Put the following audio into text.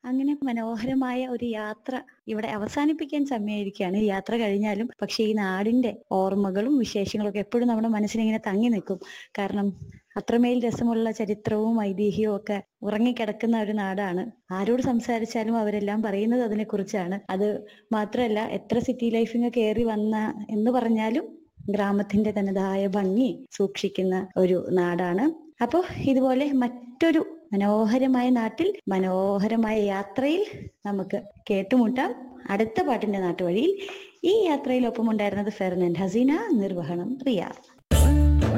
അങ്ങനെ മനോഹരമായ ഒരു യാത്ര ഇവിടെ അവസാനിപ്പിക്കാൻ സമയമായിരിക്കുകയാണ് ഈ യാത്ര കഴിഞ്ഞാലും പക്ഷെ ഈ നാടിന്റെ ഓർമ്മകളും വിശേഷങ്ങളും ഒക്കെ എപ്പോഴും നമ്മുടെ മനസ്സിലിങ്ങനെ തങ്ങി നിൽക്കും കാരണം അത്രമേൽ രസമുള്ള ചരിത്രവും ഐതിഹ്യവും ഒക്കെ ഉറങ്ങിക്കിടക്കുന്ന ഒരു നാടാണ് ആരോട് സംസാരിച്ചാലും അവരെല്ലാം പറയുന്നത് അതിനെ കുറിച്ചാണ് അത് മാത്രമല്ല എത്ര സിറ്റി ലൈഫിങ് കയറി വന്ന എന്ന് പറഞ്ഞാലും ഗ്രാമത്തിന്റെ തനതായ ഭംഗി സൂക്ഷിക്കുന്ന ഒരു നാടാണ് അപ്പോൾ ഇതുപോലെ മറ്റൊരു മനോഹരമായ നാട്ടിൽ മനോഹരമായ യാത്രയിൽ നമുക്ക് കേട്ടുമുട്ടാം അടുത്ത പാട്ടിന്റെ നാട്ടുവഴിയിൽ ഈ യാത്രയിൽ ഒപ്പമുണ്ടായിരുന്നത് ഫെർണൻ ഹസീന നിർവഹണം റിയ